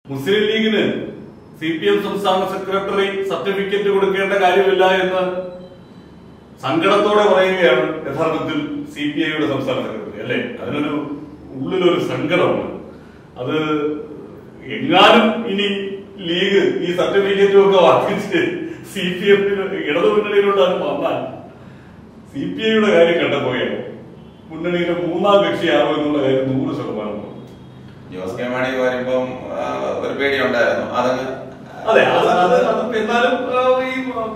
മുസ്ലിം ലീഗിന് C P M സംസ്ഥാന secretary certificate കൊടുക്കേണ്ട കാര്യമില്ല എന്ന് സങ്കടത്തോടെ പറയുകയാണ് യഥാർത്ഥത്തിൽ സി പി ഐയുടെ സംസ്ഥാന സെക്രട്ടറി അല്ലെ അതിനൊരു ഉള്ളിലൊരു സങ്കടമുണ്ട് അത് എങ്ങാനും ഇനി ലീഗ് ഈ സർട്ടിഫിക്കറ്റും ഒക്കെ വാങ്ങിച്ച് സി പി എമ്മിന് ഇടതു മുന്നണിയിലോട്ട് വന്നാൽ സി പി ഐയുടെ കാര്യം കണ്ടപ്പോയാണ് മുന്നണിയിലെ മൂന്നാം കക്ഷിയാവും എന്നുള്ള കാര്യം നൂറ് ശതമാനം ഉറപ്പ്. ജോസ് കെ മാണി വരുമ്പം ആ, ഒരു പേടിയുണ്ടായിരുന്നു അതങ്ങ് അതെ അത് അത് അത് എന്നാലും ആ, ഈ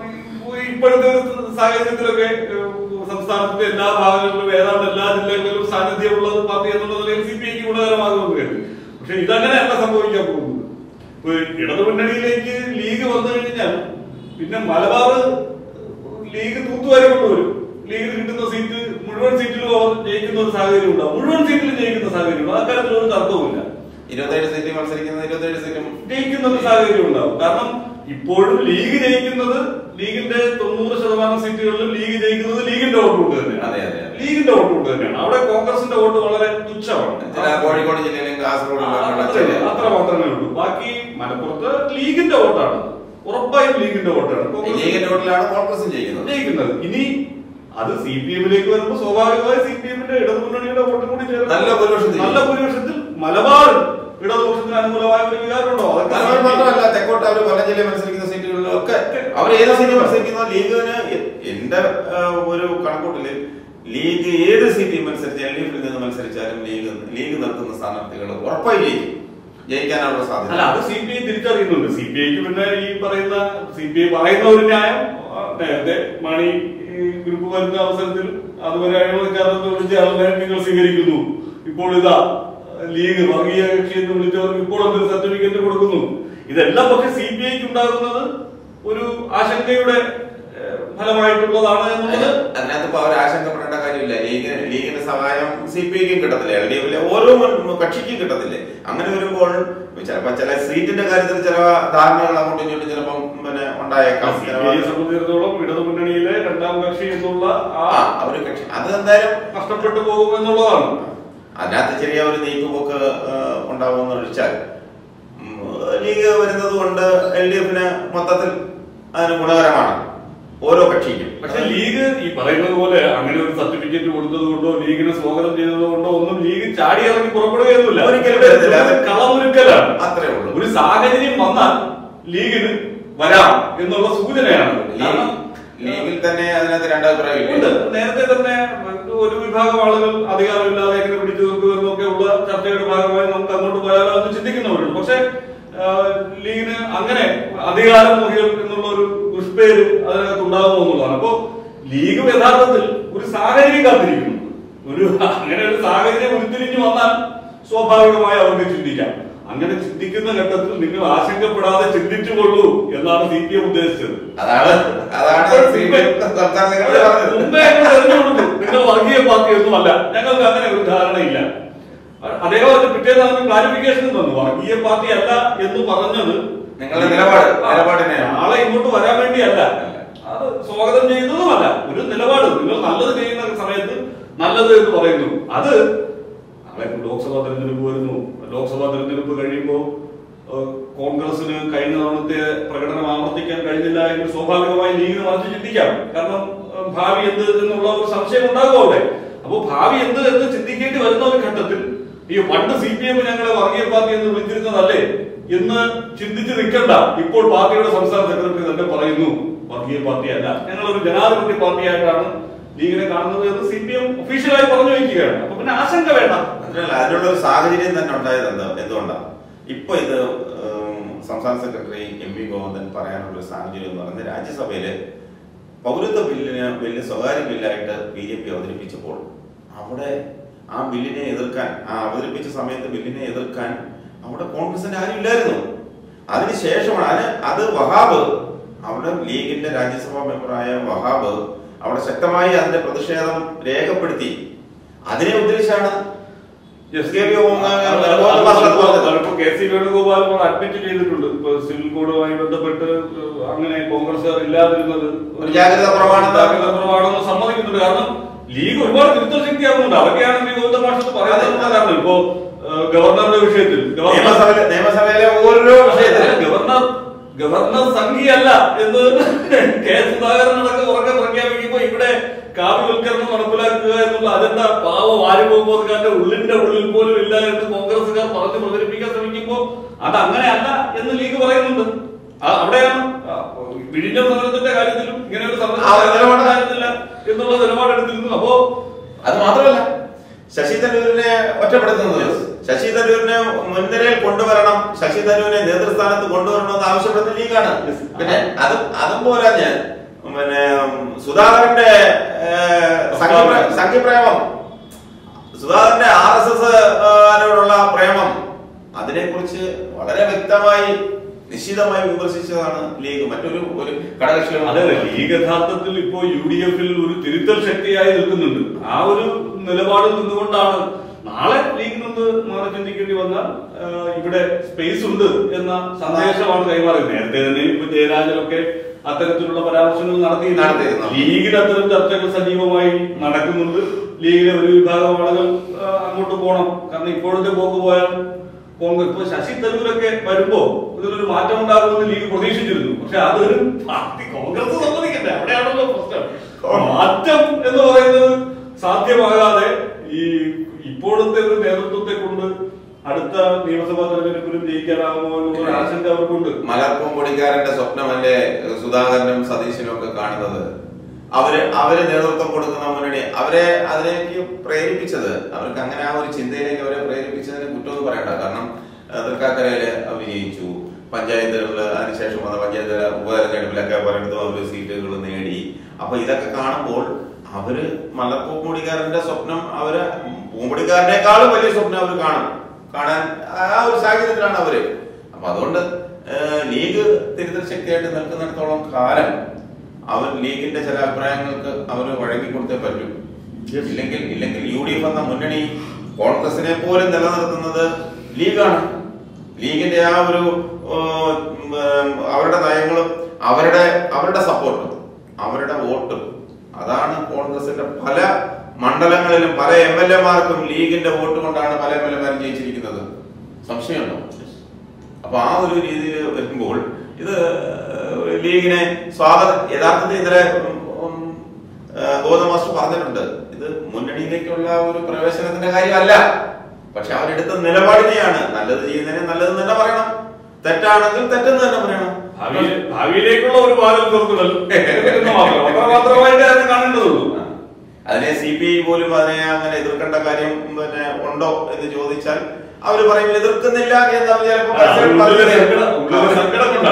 ഈ ഇപ്പോഴത്തെ ഒരു സാഹചര്യത്തിലൊക്കെ ഏഹ്, സംസ്ഥാനത്തിന്റെ എല്ലാ ഭാഗങ്ങളിലും ഏതാണ്ട് എല്ലാ ജില്ലകളിലും സാന്നിധ്യമുള്ളത് പാർട്ടി എന്നുള്ള നിലയിൽ സി പി ഐക്ക് ഗുണകരമാകുമെന്ന് കരുതി പക്ഷെ ഇതങ്ങനെയല്ല സംഭവിക്കാൻ പോകുന്നത് ഇപ്പൊ ഇടതു മുന്നണിയിലേക്ക് ലീഗ് വന്നു കഴിഞ്ഞാൽ പിന്നെ മലബാർ ലീഗ് തൂത്തുവാരി കൊണ്ടുവരും ലീഗിന് കിട്ടുന്ന സീറ്റ് മുഴുവൻ സീറ്റിലും അവർ ജയിക്കുന്ന ഒരു സാഹചര്യം ഉണ്ടാവും മുഴുവൻ സീറ്റിലും ജയിക്കുന്ന സാഹചര്യം ഉണ്ടാവും അക്കാര്യത്തിൽ ഒരു തർക്കവുമില്ല ഇരുപത്തേഴ് സീറ്റ് മത്സരിക്കുന്ന ഇരുപത്തേഴ് സീറ്റും ജയിക്കുന്ന ഒരു സാഹചര്യം ഉണ്ടാവും കാരണം ഇപ്പോഴും ലീഗ് ജയിക്കുന്നത് ലീഗിന്റെ തൊണ്ണൂറ് ശതമാനം സീറ്റുകളിലും ലീഗ് ജയിക്കുന്നത് ലീഗിന്റെ വോട്ട് കൊണ്ട് അതെ, തന്നെയാണ് അതെ, അതെ. ലീഗിന്റെ വോട്ട് കൊണ്ട് തന്നെയാണ് അവിടെ കോൺഗ്രസിന്റെ വോട്ട് വളരെ തുച്ഛമാണ് ചില കോഴിക്കോട് ജില്ലയിലും കാസർഗോഡ് ആ, ജില്ലയിലും അത്രേ ഉള്ളൂ. ചില- അത്ര മാത്രമേ ഉള്ളൂ ബാക്കി മലപ്പുറത്ത് ലീഗിന്റെ വോട്ടാണ് ഉറപ്പായും ലീഗിന്റെ വോട്ടാണ് കോൺഗ്രസ് ലീഗിന്റെ വോട്ടിലാണ് കോൺഗ്രസും ചെയ്യുന്നത് ജയിക്കുന്നത് ഇനി അത് സി പി എമ്മിലേക്ക് വരുമ്പോൾ സ്വാഭാവികമായി സി പി എമ്മിന്റെ ഇടതുമുന്നണിയുടെ വോട്ടും കൂടി ചേർന്ന് നല്ല ഭൂരിപക്ഷത്തിൽ നല്ല ഭൂരിപക്ഷത്തിൽ മലബാർ ഇടതുപക്ഷത്തിന് അനുകൂലമായ ഒരു വികാരമുണ്ടോ അതൊക്കെ മലബാർ മാത്രമല്ല തെക്കോട്ട് അവർ കൊല്ലം ജില്ലയിൽ മത്സരിക്കുന്ന സീറ്റുകളിലൊക്കെ അവർ ഏത് സീറ്റ് മത്സരിക്കുന്ന ലീഗിന് എ- എന്റെ ആ, ഒരു കണക്കൂട്ടില് ലീഗ് ഏത് സീറ്റിൽ മത്സരിച്ച് എൽ ഡി എഫിൽ നിന്ന് മത്സരിച്ചാലും ലീഗ് ലീഗ് നിർത്തുന്ന സ്ഥാനാർത്ഥികൾ ഉറപ്പായി ജയിക്കും ജയിക്കാനുള്ള അല്ല സാധ്യത അത് സി പി ഐ തിരിച്ചറിയുന്നുണ്ട് സി പി ഐക്ക് പിന്നെ ഈ പറയുന്ന സി പി ഐ പറയുന്ന ഒരു ന്യായം ആ, നേരത്തെ മണി ഈ ഗ്രൂപ്പ് വരുന്ന അവസരത്തിൽ അതുവരെ അഴിമതിക്കാരെന്ന് വിളിച്ച ആളുകളെ നിങ്ങൾ സ്വീകരിക്കുന്നു ഇപ്പോൾ ഇതാ ലീഗ് വർഗീയ കക്ഷി എന്ന് വിളിച്ചവർക്ക് ഇപ്പോൾ എന്തൊരു സർട്ടിഫിക്കറ്റ് കൊടുക്കുന്നു ഇതെല്ലാം പക്ഷെ സി പി ഐക്ക് ഉണ്ടാകുന്നത് ഒരു ആശങ്കയുടെ ഏഹ്, ഫലമായിട്ടുള്ളതാണ് എന്നുള്ളത് അതിനകത്ത് ഇപ്പൊ അവർ ആശങ്കപ്പെടേണ്ട കാര്യമില്ല ലീഗിന് ലീഗിന്റെ സഹായം സി പി ഐക്കും കിട്ടത്തില്ല എൽ ഡി എഫിലെ ഓരോ മുൻ- കക്ഷിക്കും കിട്ടത്തില്ലേ അങ്ങനെ വരുമ്പോൾ ചിലപ്പോ ചില സീറ്റിന്റെ കാര്യത്തിൽ ചില ധാരണകൾ അങ്ങോട്ടും ഇങ്ങോട്ടും ചിലപ്പം പിന്നെ ഉണ്ടായേക്കാം സി പി ഐയെ സംബന്ധിച്ചിടത്തോളം ഇടതു മുന്നണിയിലെ രണ്ടാം കക്ഷി എന്നുള്ള ആ ആ അവര് കക്ഷി അത് എന്തായാലും നഷ്ടപ്പെട്ടു പോകും എന്നുള്ളതാണ് അതിനകത്ത് ചെറിയ ഒരു നീക്കുപോക്ക് ഉണ്ടാവുമെന്ന് ഒഴിച്ചാൽ ഉം, ലീഗ് വരുന്നത് കൊണ്ട് എൽ ഡി എഫിന് മൊത്തത്തിൽ അതിന് ഗുണകരമാണ് ഓരോ കക്ഷിക്കും പക്ഷെ ലീഗ് ഈ പറയുന്നത് പോലെ അങ്ങനെ ഒരു സർട്ടിഫിക്കറ്റ് കൊടുത്തത് കൊണ്ടോ ലീഗിനെ സ്വാഗതം ചെയ്തത് കൊണ്ടോ ഒന്നും ലീഗ് ചാടി ഇറങ്ങി പുറപ്പെടുകയൊന്നുമില്ല ഒരിക്കലും ഇവിടെ വരത്തില്ല. ഒരു കളമൊരുക്കലാണ് അത്രേ ഉള്ളൂ ഒരു സാഹചര്യം വന്നാൽ ലീഗിന് വരാം എന്നുള്ള സൂചനയാണ് കാരണം ലീഗിൽ തന്നെ അതിനകത്ത് രണ്ടഭിപ്രായം ഉണ്ട് ഇല്ല നേരത്തെ തന്നെ ഒരു വിഭാഗം ആളുകൾ അധികാരമില്ലാതെ എങ്ങനെ പിടിച്ചു നിൽക്കുമെന്നൊക്കെ ഉള്ള ചർച്ചയുടെ ഭാഗമായി നമുക്ക് അങ്ങോട്ട് പോയാലോ എന്ന് ചിന്തിക്കുന്നവരുണ്ട് പക്ഷെ ആ, ലീഗിന് അങ്ങനെ അധികാരം മുഖ്യം എന്നുള്ള ഒരു ദുഷ്പേര് അതിനകത്ത് ഉണ്ടാകുമോ എന്നുള്ളതാണ് അപ്പോ ലീഗ് യഥാർത്ഥത്തിൽ ഒരു സാഹചര്യം കാത്തിരിക്കുന്നു ഒരു അങ്ങനെ ഒരു സാഹചര്യം ഉരുത്തിരിഞ്ഞു വന്നാൽ സ്വാഭാവികമായി അവർക്ക് ചിന്തിക്കാം അങ്ങനെ ചിന്തിക്കുന്ന ഘട്ടത്തിൽ നിങ്ങൾ ആശങ്കപ്പെടാതെ ചിന്തിച്ചുകൊള്ളൂ എന്നാണ് സി പി എം ഉദ്ദേശിച്ചത് അതാണ് അതാണ് സി പി എം സംസ്ഥാന സെക്രട്ടറി പറഞ്ഞത് മുമ്പേ ഞങ്ങൾ തെരഞ്ഞെടുത്തു നിങ്ങൾ വർഗീയ പാർട്ടി ഒന്നുമല്ല ഞങ്ങൾക്ക് അങ്ങനെ ഒരു ധാരണയില്ല അദ്ദേഹം അതിന് പിറ്റേന്ന് അതിന് ക്ലാരിഫിക്കേഷൻ തന്നു വർഗീയ പാർട്ടി അല്ല എന്ന് പറഞ്ഞത് നിങ്ങളുടെ നിലപാട്, നിലപാടിനെയാണ്. നാളെ ഇങ്ങോട്ട് വരാൻ വേണ്ടിയല്ല അത് സ്വാഗതം ചെയ്യുന്നതുമല്ല ഒരു നിലപാട് നിങ്ങൾ നല്ലത് ചെയ്യുന്ന സമയത്ത് നല്ലത് എന്ന് പറയുന്നു അത് നാളെ ലോക്സഭാ തെരഞ്ഞെടുപ്പ് വരുന്നു ലോക്സഭാ തെരഞ്ഞെടുപ്പ് കഴിയുമ്പോൾ ഏഹ്, കോൺഗ്രസിന് കഴിഞ്ഞ തവണത്തെ പ്രകടനം ആവർത്തിക്കാൻ കഴിഞ്ഞില്ല എങ്കിൽ സ്വാഭാവികമായി ലീഗിന് മറിച്ച് ചിന്തിക്കാം കാരണം ഏഹ്, ഭാവി എന്ത് എന്നുള്ള ഒരു സംശയം ഉണ്ടാകും അവിടെ അപ്പൊ ഭാവി എന്ത് എന്ന് ചിന്തിക്കേണ്ടി വരുന്ന ഒരു ഘട്ടത്തിൽ ഈ പണ്ട് സി പി എം ഞങ്ങളെ വർഗീയ പാർട്ടി എന്ന് വിളിച്ചിരുന്നതല്ലേ എന്ന് ചിന്തിച്ച് നിൽക്കണ്ട ഇപ്പോൾ പാർട്ടിയുടെ സംസ്ഥാന സെക്രട്ടറി തന്നെ പറയുന്നു വർഗീയ പാർട്ടി അല്ല ഞങ്ങൾ ഒരു ജനാധിപത്യ പാർട്ടിയായിട്ടാണ് ലീഗിനെ കാണുന്നത് എന്ന് സി പി എം ഒഫീഷ്യലായി പറഞ്ഞു വയ്ക്കുകയാണ് അപ്പൊ പിന്നെ ആശങ്ക വേണ്ട അതിനുള്ള അതിനുള്ള ഒരു സാഹചര്യം തന്നെ ഉണ്ടായത് എന്താ എന്തുകൊണ്ടാണ് ഇപ്പൊ ഇത് ഉം, സംസ്ഥാന സെക്രട്ടറി എം വി ഗോവിന്ദൻ പറയാനുള്ള ഒരു സാഹചര്യം എന്ന് പറയുന്നത് രാജ്യസഭയില് പൗരത്വ ബില്ലിന് ബില്ല് സ്വകാര്യ ബില്ലായിട്ട് ബി ജെ പി അവതരിപ്പിച്ചപ്പോൾ അവിടെ ആ ബില്ലിനെ എതിർക്കാൻ ആ അവതരിപ്പിച്ച സമയത്ത് ബില്ലിനെ എതിർക്കാൻ അവിടെ കോൺഗ്രസിന്റെ ആരും ഇല്ലായിരുന്നു അതിനുശേഷമാണ് അതിന് അത് വഹാബ് അവിടെ ലീഗിന്റെ രാജ്യസഭാ മെമ്പറായ വഹാബ് അവിടെ ശക്തമായി അതിന്റെ പ്രതിഷേധം രേഖപ്പെടുത്തി അതിനെ ഉദ്ദേശിച്ചാണ് Yes. കെ പി ഓ- അത് അത് ഗോവിന്ദ മാസ്റ്റർ പറഞ്ഞത്. അതിപ്പോ കെ സി വേണുഗോപാൽ അഡ്മിറ്റ് ചെയ്തിട്ടുണ്ട് ഇപ്പൊ സിവിൽ കോഡുമായി ബന്ധപ്പെട്ട് അങ്ങനെ കോൺഗ്രസ്സുകാർ ഇല്ലാതിരുന്നത് ഒരു ജാഗ്രത കുറവാണെന്ന് ജാഗ്രത കുറവാണെന്ന് സമ്മതിക്കുന്നുണ്ട് കാരണം ലീഗ് ഒരുപാട് തിരുത്തൽ ശക്തി ആകുന്നുണ്ട് അതൊക്കെയാണ് ശ്രീ ഗോവിന്ദ മാഷത്ത് പറയുന്നത് കാരണം ഇപ്പോ ആ, ഏഹ്, ഗവർണറുടെ വിഷയത്തിൽ ഗവർണർ നിയമസഭയിലെ നിയമസഭയിലെ ഓരോ വിഷയത്തിലും ഗവർണർ ഗവർണർ സംഘിയല്ല എന്ന് കെ സുധാകരൻ അടക്കം ഉറക്കെ പ്രഖ്യാപിക്കുമ്പോ ഇവിടെ കാവ്യവൽക്കരണം നടപ്പിലാക്കുക എന്നുള്ള അജണ്ട പാവ വാരുപോകാരുടെ ഉള്ളിന്റെ ഉള്ളിൽ പോലും ഇല്ല എന്ന് കോൺഗ്രസുകാർ പറഞ്ഞു പ്രചരിപ്പിക്കാൻ ശ്രമിക്കുമ്പോ അത് അങ്ങനെയല്ല എന്ന് ലീഗ് പറയുന്നുണ്ട് ആ- അവിടെയാണ് ആ, വിഴിഞ്ഞ സമരത്തിന്റെ കാര്യത്തിലും ഇങ്ങനെ ഒരു സമരത്തിന്റെ ആ, നിലപാട് കാര്യത്തിലില്ല എന്നുള്ള നിലപാടെടുത്തിരുന്നു അപ്പോ അത് മാത്രമല്ല ശശി തരൂരിനെ ഒറ്റപ്പെടുത്തുന്നത് ശശി തരൂരിനെ മുൻനിരയിൽ കൊണ്ടുവരണം ശശി തരൂരിനെ നേതൃസ്ഥാനത്ത് കൊണ്ടുവരണമെന്ന് ആവശ്യപ്പെടുന്ന ലീഗാണ് Yes. പിന്നെ അതും അതും പോരാ ഞാൻ പിന്നെ സുധാകരന്റെ ഏഹ്, സംഘപ്ര- സംഘപ്രേമം സുധാകരന്റെ ആർ എസ് എസ് നോടുള്ള പ്രേമം അതിനെക്കുറിച്ച് വളരെ വ്യക്തമായി നിശ്ചിതമായി വിമർശിച്ചതാണ് ലീഗ് മറ്റൊരു ഒരു ഘടകകക്ഷികളും അതെ അതെ ലീഗ് യഥാർത്ഥത്തിൽ ഇപ്പോ യു ഡി എഫിൽ ഒരു തിരുത്തൽ ശക്തിയായി നിൽക്കുന്നുണ്ട് ആ ഒരു നിലപാടിൽ നിന്നുകൊണ്ടാണ് നാളെ ലീഗിൽ നിന്ന് മാറി ചിന്തിക്കേണ്ടി വന്നാൽ ആ, ഇവിടെ സ്പേസ് ഉണ്ട് എന്ന സന്ദേശമാണ് കൈമാറിയത് നേരത്തെ തന്നെ ഇപ്പൊ ജയരാജനൊക്കെ അത്തരത്തിലുള്ള പരാമർശങ്ങൾ നടത്തിയിരുന്നു നടത്തിയിരുന്നു. ലീഗിൽ അത്തരം ചർച്ചകൾ സജീവമായി നടക്കുന്നുണ്ട് ലീഗിലെ ഒരു വിഭാഗം ആളുകൾ ആ, അങ്ങോട്ട് പോകണം കാരണം ഇപ്പോഴത്തെ പോക്ക് പോയാൽ കോൺഗ്രസ് ഇപ്പൊ ശശി തരൂരൊക്കെ വരുമ്പോ ഇതിലൊരു മാറ്റം ഉണ്ടാകുമെന്ന് ലീഗ് പ്രതീക്ഷിച്ചിരുന്നു പക്ഷെ അതൊരു പാർട്ടി കോൺഗ്രസ് സമ്മതിക്കണ്ടേ അവിടെയാണല്ലോ പ്രശ്നം മാറ്റം എന്ന് പറയുന്നത് സാധ്യമാകാതെ ഈ ഇപ്പോഴത്തെ ഒരു നേതൃത്വത്തെ കൊണ്ട് അടുത്ത നിയമസഭാ തെരഞ്ഞെടുപ്പിലും ജയിക്കാനാകുമോ എന്നുള്ള ആശങ്ക അവർക്കുണ്ട് മലർപ്പും പൊടിക്കാരന്റെ സ്വപ്നമല്ലേ സുധാകരനും സതീശനും ഒക്കെ കാണുന്നത് അവര് അവര് നേതൃത്വം കൊടുക്കുന്ന മുന്നണി അവരെ അതിലേക്ക് പ്രേരിപ്പിച്ചത് അവർക്ക് അങ്ങനെ ആ ഒരു ചിന്തയിലേക്ക് അവരെ പ്രേരിപ്പിച്ചതിന് കുറ്റമൊന്നും പറയണ്ട കാരണം ആ, തൃക്കാക്കരയില് അവർ വിജയിച്ചു പഞ്ചായത്തുകളിൽ അതിനുശേഷം വന്ന പഞ്ചായത്ത് ഉപതെരഞ്ഞെടുപ്പിലൊക്കെ പലയിടത്തും അവർ സീറ്റുകൾ നേടി അപ്പൊ ഇതൊക്കെ കാണുമ്പോൾ അവര് മലർപ്പൂ പൂടിക്കാരന്റെ സ്വപ്നം അവര് പൂമ്പൊടിക്കാരനേക്കാളും വലിയ സ്വപ്നം അവർ കാണും കാണാൻ ആ ഒരു സാഹചര്യത്തിലാണ് അവര് അപ്പൊ അതുകൊണ്ട് ഏഹ്, ലീഗ് തിരുത്തൽ ശക്തിയായിട്ട് നിൽക്കുന്നിടത്തോളം കാലം അവർ ലീഗിന്റെ ചില അഭിപ്രായങ്ങൾക്ക് അവർ വഴങ്ങി കൊടുത്തേ പറ്റൂ Yes. ഇല്ലെങ്കിൽ ഇല്ലെങ്കിൽ യു ഡി എഫ് എന്ന മുന്നണി കോൺഗ്രസിനെ പോലും നിലനിർത്തുന്നത് ലീഗാണ് ലീഗിന്റെ ആ ഒരു ഏഹ്, ഉം, അവരുടെ നയങ്ങളും അവരുടെ അവരുടെ സപ്പോർട്ടും അവരുടെ വോട്ടും അതാണ് കോൺഗ്രസിന്റെ പല മണ്ഡലങ്ങളിലും പല എം എൽ എമാർക്കും ലീഗിന്റെ വോട്ട് കൊണ്ടാണ് പല എം എൽ എമാരും ജയിച്ചിരിക്കുന്നത് സംശയമുണ്ടോ അപ്പൊ ആ ഒരു രീതിയിൽ വരുമ്പോൾ ഇത് ലീഗിനെ സ്വാഗതം യഥാർത്ഥത്തിൽ ഇന്നലെ ഉം, ഉം, ഏഹ്, ഗൗതം മാസ്റ്റർ പറഞ്ഞിട്ടുണ്ട് ഇത് മുന്നണിയിലേക്കുള്ള ഒരു പ്രവേശനത്തിന്റെ കാര്യമല്ല പക്ഷെ അവരെടുത്ത നിലപാടിനെയാണ് നല്ലത് ചെയ്യുന്നതിനെ നല്ലത് തന്നെ പറയണം തെറ്റാണെങ്കിൽ തെറ്റെന്ന് തന്നെ പറയണം ഭാവിയിൽ ഭാവിയിലേക്കുള്ള ഒരു വാതിൽ തുറക്കുടൽ എന്ന് മാത്രം അത്ര മാത്രമായിട്ട് അതിനെ കാണേണ്ടതുള്ളൂ അതിനെ സി പി ഐ പോലും അതിനെ അങ്ങനെ എതിർക്കേണ്ട കാര്യം പിന്നെ ഉണ്ടോ എന്ന് ചോദിച്ചാൽ അവര് പറയും എതിർക്കുന്നില്ല എന്ന് അവർ ചിലപ്പോൾ ആ, പരസ്യമായിട്ട് ഉള്ളിലെ പറയുകയും സങ്കടം- ഉള്ളിലെ സങ്കടം കൊണ്ട്